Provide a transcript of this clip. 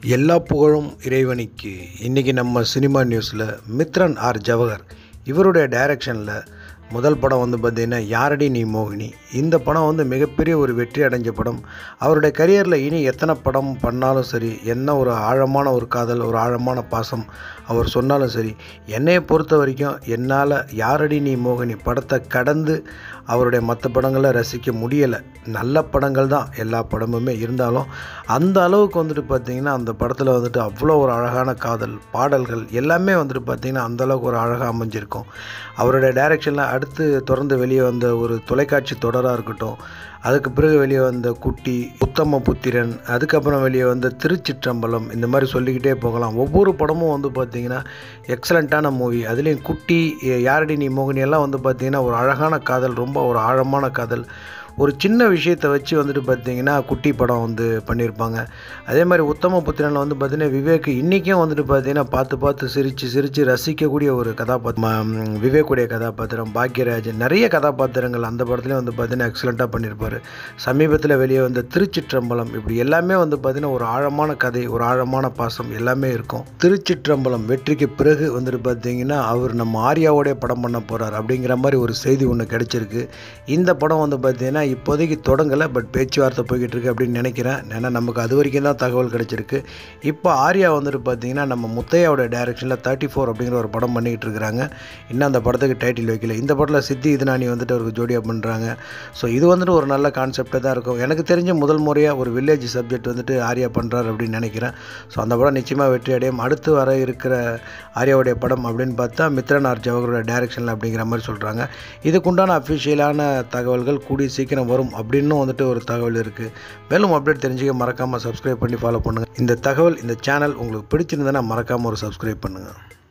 எல்லா புகழும் இறைவனுக்கு இன்றைக்கி நம்ம சினிமா நியூஸில் மித்ரன் ஆர் ஜவஹர் இவருடைய டைரக்ஷனில் முதல் படம் வந்து பார்த்திங்கன்னா யாரடி நீ மோகினி இந்த படம் வந்து மிகப்பெரிய ஒரு வெற்றி அடைஞ்ச படம் அவருடைய கரியரில் இனி எத்தனை படம் பண்ணாலும் சரி என்ன ஒரு ஆழமான ஒரு காதல் ஒரு ஆழமான பாசம் அவர் சொன்னாலும் சரி என்னையை பொறுத்த வரைக்கும் என்னால் யாரடி நீ மோகினி படத்தை கடந்து அவருடைய மற்ற படங்களை ரசிக்க முடியலை நல்ல படங்கள் தான் எல்லா படமுமே இருந்தாலும் அந்த அளவுக்கு வந்துட்டு பார்த்திங்கன்னா அந்த படத்தில் வந்துட்டு அவ்வளோ ஒரு அழகான காதல் பாடல்கள் எல்லாமே வந்துட்டு பார்த்திங்கன்னா அந்தளவுக்கு ஒரு அழகாக அமைஞ்சிருக்கும் அவருடைய டைரக்ஷனில் அடுத்து தொடர்ந்து வெளியே வந்த ஒரு தொலைக்காட்சி தொடராக இருக்கட்டும் அதுக்கு பிறகு வெளியே வந்த குட்டி உத்தம புத்திரன் அதுக்கப்புறம் வெளியே வந்த திருச்சிற்றம்பலம் இந்த மாதிரி சொல்லிக்கிட்டே போகலாம் ஒவ்வொரு படமும் வந்து பார்த்திங்கன்னா எக்ஸலண்ட்டான மூவி அதுலேயும் குட்டி யாரடி நீ மோகினி எல்லாம் வந்து பார்த்திங்கன்னா ஒரு அழகான காதல் ரொம்ப ஒரு ஆழமான காதல் ஒரு சின்ன விஷயத்தை வச்சு வந்துட்டு பார்த்திங்கன்னா குட்டி படம் வந்து பண்ணியிருப்பாங்க அதே மாதிரி உத்தம புத்திரனில் வந்து பார்த்திங்கன்னா விவேக் இன்றைக்கும் வந்துட்டு பார்த்திங்கன்னா பார்த்து பார்த்து சிரித்து சிரித்து ரசிக்கக்கூடிய ஒரு கதாபாத்திரம் விவேக்குடைய கதாபாத்திரம் பாக்யராஜ் நிறைய கதாபாத்திரங்கள் அந்த படத்துலேயும் வந்து பார்த்திங்கன்னா எக்ஸலண்ட்டாக பண்ணியிருப்பார் சமீபத்தில் வெளியே வந்த திருச்சிற்றம்பலம் இப்படி எல்லாமே வந்து பார்த்திங்கன்னா ஒரு ஆழமான கதை ஒரு ஆழமான பாசம் எல்லாமே இருக்கும் திருச்சிற்றம்பலம் வெற்றிக்கு பிறகு வந்துட்டு பார்த்திங்கன்னா அவர் நம்ம ஆர்யாவோடைய படம் பண்ண போகிறார் அப்படிங்கிற மாதிரி ஒரு செய்தி ஒன்று கிடச்சிருக்கு இந்த படம் வந்து பார்த்திங்கன்னா இப்போதைக்கு தொடங்கலை பட் பேச்சுவார்த்தை போய்கிட்டு இருக்கு அப்படின்னு நினைக்கிறேன் ஏன்னா நமக்கு அது வரைக்கும் தான் தகவல் கிடச்சிருக்கு இப்போ ஆர்யா வந்துட்டு பார்த்திங்கன்னா நம்ம முத்தையாவோட டைரக்ஷனில் தேர்ட்டி ஃபோர் அப்படிங்கிற ஒரு படம் பண்ணிக்கிட்டு இருக்கிறாங்க இன்னும் அந்த படத்துக்கு டைட்டில் வைக்கல இந்த படத்தில் சித்தி இதுனானி வந்துட்டு அவருக்கு ஜோடியாக பண்ணுறாங்க ஸோ இது வந்துட்டு ஒரு நல்ல கான்செப்டாக தான் இருக்கும் எனக்கு தெரிஞ்ச முதல் முறையாக ஒரு வில்லேஜ் சப்ஜெக்ட் வந்துட்டு ஆர்யா பண்ணுறாரு அப்படின்னு நினைக்கிறேன் ஸோ அந்த படம் நிச்சயமாக வெற்றி அடையும் அடுத்து வர இருக்கிற ஆர்யாவுடைய படம் அப்படின்னு பார்த்தா மித்ரன் ஆர் ஜவஹரோட டைரக்ஷனில் அப்படிங்கிற மாதிரி சொல்கிறாங்க இதுக்குண்டான அஃபிஷியலான தகவல்கள் கூடிய சீக்கிரம் வரும் அப்படின்னு வந்துட்டு ஒரு தகவல் இருக்குது மேலும் அப்டேட் தெரிஞ்சுக்க மறக்காமல் சப்ஸ்கிரைப் பண்ணி ஃபாலோ பண்ணுங்கள் இந்த தகவல் இந்த சேனல் உங்களுக்கு பிடிச்சிருந்ததுன்னா மறக்காமல் ஒரு சப்ஸ்கிரைப் பண்ணுங்கள்